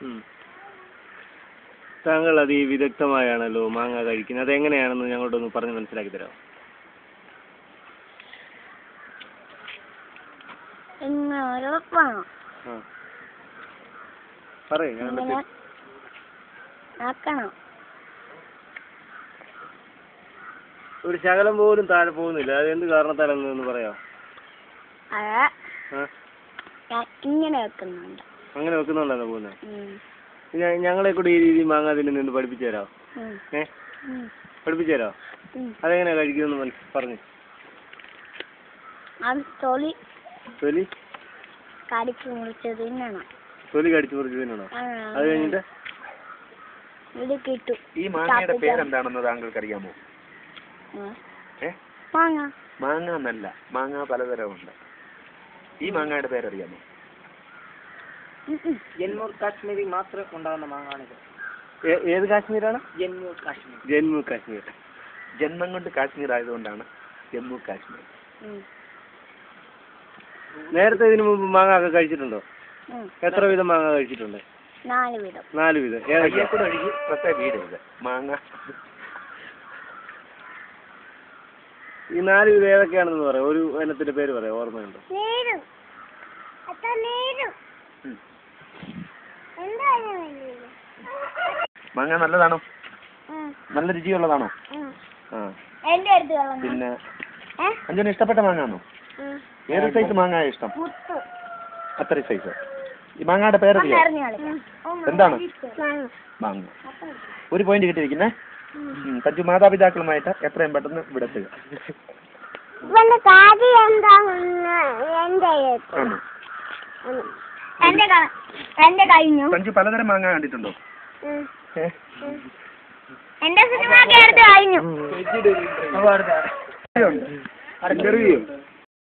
ഉം. താങ്കൾ അത് ഈ വിദഗ്ധമായാണല്ലോ മാങ്ങ കഴിക്കുന്നത് അതെങ്ങനെയാണെന്ന് ഞങ്ങളോടൊന്ന് പറഞ്ഞ് മനസ്സിലാക്കി തരാമോ ഇങ്ങനെ ഉറപ്പാണോ ആ പറയ് ഞാൻ ഇങ്ങനെ ആക്കണം ഒരു ശകലം പോലും താഴെ പോകുന്നില്ല അത് എന്ത് കാരണത്താലെന്ന് ഒന്ന് പറയാമോ അത് ആ ഞാൻ ഇങ്ങനെ വെക്കുന്നുണ്ട് അങ്ങനെ വെക്കുന്നുണ്ടോ പോകുന്നത് ഉം. ഞങ്ങളെ കൂടി ഈ രീതി മാങ്ങ തിന്നു നിന്ന് പഠിപ്പിച്ചു തരാമോ ഉം. ഏ ഉം. പഠിപ്പിച്ചു തരാമോ ഉം. അതെങ്ങനെയാ കഴിക്കുമെന്ന് മനസ്സ് പറഞ്ഞു അത് തൊലി തൊലി കടിച്ച് മുറിച്ച് തിന്നണം തൊലി കടിച്ചു മുറിച്ച് തിന്നണോ ആ, അത് കഴിഞ്ഞിട്ട് ഇത് കിട്ടും ഈ മാങ്ങയുടെ കാപ്പിച്ചാ. പേരെന്താണെന്ന് താങ്കൾക്ക് അറിയാമോ ആ. ഏ മാങ്ങ മാങ്ങ എന്നല്ല മാങ്ങ പലതരമുണ്ട് ഈ മാങ്ങയുടെ പേരറിയാമോ ഉം, ഉം. ജമ്മു കാശ്മീരിൽ മാത്രം ഉണ്ടാകുന്ന മാങ്ങാണിത് ഏ- ഏത് കാശ്മീരാണ് ജമ്മു കാശ്മീർ ജമ്മു കാശ്മീർ ജന്മം കൊണ്ട് കാശ്മീർ ആയതുകൊണ്ടാണ് ജമ്മു കാശ്മീർ ഉം. നേരത്തെ ഇതിനു മുമ്പ് മാങ്ങ ഒക്കെ കഴിച്ചിട്ടുണ്ടോ ഉം. എത്ര വിധം മാങ്ങ കഴിച്ചിട്ടുണ്ട് നാല് വിധം നാല് വിധം ഏതൊക്കെയാ കയ്യേക്കൂടെ ഒഴുകി പ്രത്യേക വീടരുത് മാങ്ങ ഈ നാല് വിധം ഏതൊക്കെയാണെന്ന് പറയാം ഒരു ഇനത്തിന്റെ പേര് പറയാം ഓർമ്മയുണ്ടോ നേരും അത്ര നേരും ഉം. എന്താ മാങ്ങ നല്ലതാണോ നല്ല രുചിയുള്ളതാണോ ആ എന്റെ അടുത്ത് വെള്ളം പിന്നെ ഏ? അഞ്ജന ഇഷ്ടപ്പെട്ട മാങ്ങാണോ ഉം. ഏത് സൈസ് മാങ്ങ ഇഷ്ടം മുത്ത് അത്ര സൈസ് ഈ മാങ്ങയുടെ പേരറിയോ അറിഞ്ഞു കളിക്കാം എന്താണ് മാങ്ങ. മാങ്ങ ഒരു പോയിന്റ് കിട്ടിയിരിക്കുന്നേ ഉം, തഞ്ചു മാതാപിതാക്കളുമായിട്ട് എത്രയും പെട്ടെന്ന് ഇവിടെ എത്തുക ഇവന്റെ കാര്യം എന്താണെന്ന് എന്റെ അടുത്ത്. ആണോ ഉം. എന്റെ ക- എന്റെ കഴിഞ്ഞു തഞ്ചു പലതരം മാങ്ങ കണ്ടിട്ടുണ്ടോ ഉം. ഏ? എന്റെ സിനിമ ഒക്കെ എടുത്ത് കഴിഞ്ഞു ഇന്റർവ്യൂ